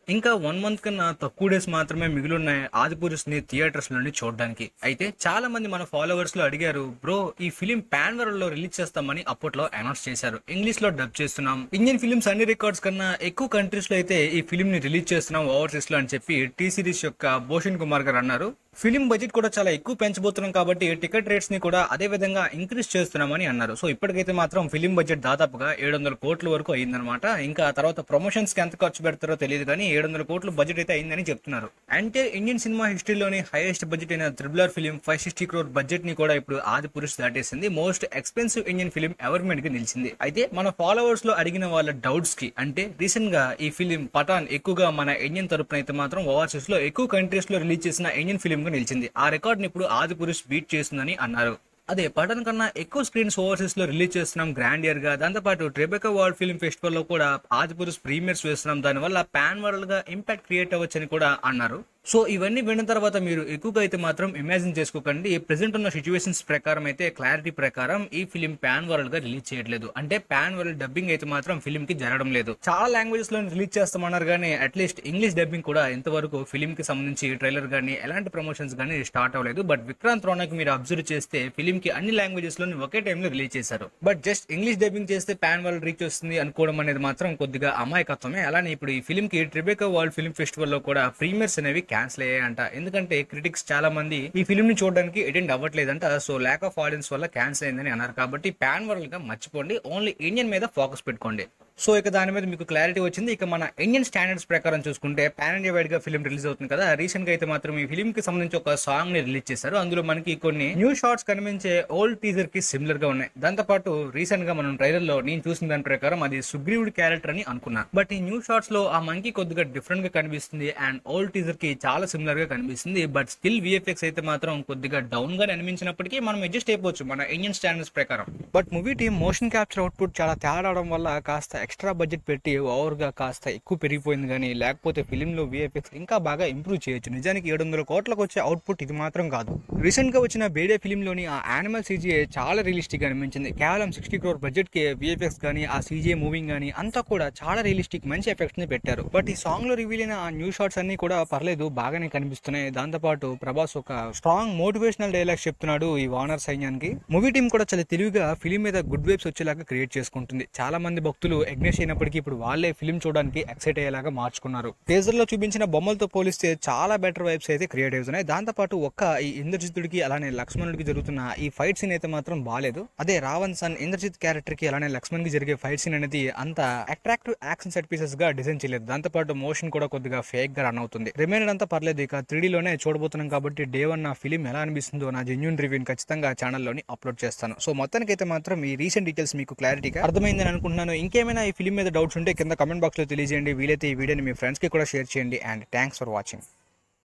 ఇంకా one month కన్నా తక్కువ డేస్ మాత్రమే మిగిలిన్నాయి ఆదిపురుష్ ని థియేటర్స్ లోని చూడడానికి అయితే చాలా మంది మన ఫాలోవర్స్ లో అడిగారు బ్రో ఈ ఫిలిం పాన్ వరల్డ్ లో రిలీజ్ చేస్తామని అప్పట్లో అనౌన్స్ చేశారు ఇంగ్లీష్ లో డబ్ చేస్తున్నాం ఇండియన్ ఫిలిమ్స్ అన్ని రికార్డ్స్ కన్నా ఎక్కువ కంట్రీస్ లో అయితే ఈ ఫిలిం ని రిలీజ్ చేస్తున్నాం ఓవర్సీస్ లో అని చెప్పి టీ సిరీస్ యొక్క భూషణ్ కుమార్ గారు అన్నారు ఫిలిం బడ్జెట్ కూడా చాలా ఎక్కువ పెంచబోతున్నాం కాబట్టి టికెట్ రేట్స్ ని కూడా అదే విధంగా ఇంక్రీజ్ చేస్తున్నామని అన్నారు సో ఇప్పటికైతే మాత్రం ఫిలిం బడ్జెట్ దాదాపుగా ఏడు వందల కోట్ల వరకు అయిందనమాట ఇంకా తర్వాత ప్రమోషన్స్ కి ఎంత ఖర్చు పెడతారో తెలియదు కానీ ఏడు వందల కోట్ల బడ్జెట్ అయితే అయిందని చెప్తున్నారు అంటే ఇండియన్ సినిమా హిస్టరీలోని హైయెస్ట్ బడ్జెట్ అయిన త్రిబులర్ film five sixty crore budget ని కూడా ఇప్పుడు ఆది పురుష్ దాటేసింది most expensive Indian film ever కి నిలిచింది అయితే మన ఫాలోవర్స్ లో అడిగిన వాళ్ళ డౌట్స్ కి అంటే రీసెంట్ గా ఈ ఫిలిం పఠాన్ ఎక్కువగా మన ఇండియన్ తరపున అయితే మాత్రం ఓవర్సీస్ లో ఎక్కువ కంట్రీస్ లో రిలీజ్ చేసిన ఇండియన్ ఫిలిం గా నిలిచింది ఆ రికార్డ్ ని ఇప్పుడు ఆది పురుష్ బీట్ చేస్తుందని అన్నారు అదే పఠాన్ కన్నా ఎక్కువ స్క్రీన్స్ ఓవర్సీస్ లో రిలీజ్ చేస్తున్నాం గ్రాండ్ ఇయర్ గా దాంతోపాటు ట్రెబెకా వరల్డ్ ఫిల్మ్ ఫెస్టివల్ లో కూడా ఆదిపురుష్ ప్రీమియర్స్ వేస్తున్నాం దానివల్ల పాన్ వరల్డ్ గా ఇంపాక్ట్ క్రియేట్ అవ్వచ్చని కూడా అన్నారు సో ఇవన్నీ విన్న తర్వాత మీరు ఎక్కువగా అయితే మాత్రం ఇమాజిన్ చేసుకోకండి ప్రెసెంట్ ఉన్న సిచ్యువేషన్స్ ప్రకారం అయితే క్లారిటీ ప్రకారం ఈ ఫిలిం పాన్ వరల్డ్ గా రిలీజ్ చేయట్లేదు అంటే పాన్ వరల్డ్ డబ్బింగ్ అయితే మాత్రం ఫిలిం కి జరగడం లేదు చాలా లాంగ్వేజెస్ లో రిలీజ్ చేస్తామన్నారు కానీ అట్లీస్ట్ ఇంగ్లీష్ డబ్బింగ్ కూడా ఇంతవరకు ఫిలిం కి సంబంధించి ట్రైలర్ గానీ ఎలాంటి ప్రమోషన్స్ గానీ స్టార్ట్ అవ్వలేదు బట్ విక్రాంత్ రోనక్ మీరు అబ్జర్వ్ చేస్తే ఫిలిం కి అన్ని లాంగ్వేజెస్ లో ఒకే టైంలో రిలీజ్ చేశారు బట్ జస్ట్ ఇంగ్లీష్ డబ్బింగ్ చేస్తే పాన్ వరల్డ్ రీచ్ వస్తుంది అనుకోవడం అనేది మాత్రం కొద్దిగా అమాయకత్వమే అలానే ఇప్పుడు ఈ ఫిలిం కి ట్రిబెకా వరల్డ్ ఫిల్మ్ ఫెస్టివల్ లో కూడా ప్రీమియర్స్ అనేవి క్యాన్సిల్ అయ్యాయంట ఎందుకంటే క్రిటిక్స్ చాలా మంది ఈ ఫిలిం ని చూడడానికి అటెండ్ అవ్వట్లేదంట సో ల్యాక్ ఆఫ్ ఆడియన్స్ వల్ల క్యాన్సిల్ అయిందని అన్నారు కాబట్టి పాన్ వరల్డ్ గా మర్చిపోండి ఓన్లీ ఇండియన్ మీద ఫోకస్ పెట్టుకోండి సో ఇక దాని మీద మీకు క్లారిటీ వచ్చింది ఇక మన ఇండియన్ స్టాండర్డ్స్ ప్రకారం చూసుకుంటే పాన్ ఇండియా వైడ్ గా ఫిలిం రిలీజ్ అవుతుంది కదా రీసెంట్ గా అయితే మాత్రం ఈ ఫిలిం కి సంబంధించి ఒక సాంగ్ ని రిలీజ్ చేశారు అందులో మనకి కొన్ని న్యూ షార్ట్స్ కనిపించే ఓల్డ్ టీజర్ కి సిమిలర్ గా ఉన్నాయి దాంతో పాటు రీసెంట్ గా మనం ట్రైలర్ లో నేను చూసిన దాని ప్రకారం అది సుగ్రీవుడి క్యారెక్టర్ అని అనుకున్నా బట్ ఈ న్యూ షార్ట్స్ లో ఆ మంకీ కొద్దిగా డిఫరెంట్ గా కనిపిస్తుంది అండ్ ఓల్డ్ టీజర్ కి చాలా సిమిలర్ గా కనిపిస్తుంది బట్ స్టిల్ విఎఫ్ఎక్స్ అయితే మాత్రం కొద్దిగా డౌన్ గా అనిపించినప్పటికీ మనం అడ్జస్ట్ అయిపోవచ్చు మన ఇండియన్ స్టాండర్డ్స్ ప్రకారం but movie team motion capture output చాలా తేడా అవడం వల్ల కాస్త ఎక్స్ట్రా బడ్జెట్ పెట్టి ఓవర్ గా కాస్త ఎక్కువ పెరిగిపోయింది కానీ లేకపోతే ఫిలిం లో విఎఫ్ఎక్స్ ఇంకా బాగా ఇంప్రూవ్ చేయొచ్చు నిజానికి ఏడు వందల కోట్లకు వచ్చే అవుట్పుట్ ఇది మాత్రం కాదు రీసెంట్ గా వచ్చిన బేడే ఫిలిం లోని ఆ యానిమల్ సీజీఏ చాలా రియలిస్టిక్ గా అనిపించింది కేవలం సిక్స్టీ క్రోర్ బడ్జెట్ కి విఎఫ్ఎక్స్ కానీ ఆ సీజీఏ మూవింగ్ కానీ అంతా కూడా చాలా రియలిస్టిక్ మంచి ఎఫెక్ట్స్ ని పెట్టారు బట్ ఈ సాంగ్ లో రివీల్ అయిన ఆ న్యూ షాట్స్ అన్ని కూడా పర్లేదు బాగానే కనిపిస్తున్నాయి దాంతో పాటు ప్రభాస్ ఒక స్ట్రాంగ్ మోటివేషనల్ డైలాగ్స్ చెప్తున్నాడు ఈ వానర్ సైన్యానికి మూవీ టీం కూడా చాలా తెలివిగా ఫిలిం మీద గుడ్ వైబ్స్ వచ్చేలాగా క్రియేట్ చేసుకుంటుంది చాలా మంది భక్తులు ఎగ్నెస్ అయినప్పటికీ ఇప్పుడు వాళ్ళే ఫిలిం చూడడానికి ఎక్సైట్ అయ్యేలాగా మార్చుకున్నారు టేజర్ లో చూపించిన బొమ్మలతో పోలిస్తే చాలా బెటర్ వైబ్స్ అయితే క్రియేట్ అవుతున్నాయి దాంతో పాటు ఒక్క ఈ ఇంద్రజిత్తుడికి అలానే లక్ష్మణుడికి జరుగుతున్న ఈ ఫైట్ సీన్ అయితే మాత్రం బాగాలేదు అదే రావణ్ సన్ ఇంద్రజిత్ క్యారెక్టర్ కి అలానే లక్ష్మణ్ కి జరిగే ఫైట్ సీన్ అనేది అంత అట్రాక్టివ్ యాక్షన్ సెట్ పీసెస్ గా డిజైన్ చేయలేదు దాంతో పాటు మోషన్ కూడా కొద్దిగా ఫేక్ గా రన్ అవుతుంది రిమైనర్ అంతా పర్లేదు ఇక త్రీ లోనే చూడబోతున్నాం కాబట్టి డే వన్ నా ఫిలిం ఎలా అనిపిస్తుందో నా జెన్యున్ రివ్యూని ఖచ్చితంగా ఛానల్లోని అప్లోడ్ చేస్తాను సో మొత్తానికైతే మాత్రం ఈ రీసెంట్ డీటెయిల్స్ మీకు క్లారిటీగా అర్థమైందని అనుకుంటున్నాను ఇంకేమైనా ఈ ఫిలిం మీద డౌట్స్ ఉంటే కింద కమెంట్ బాక్స్ లో తెలియజేయండి వీలైతే ఈ వీడియోని మీ ఫ్రెండ్స్ కి కూడా షేర్ చేయండి అండ్ థ్యాంక్స్ ఫర్ వాచింగ్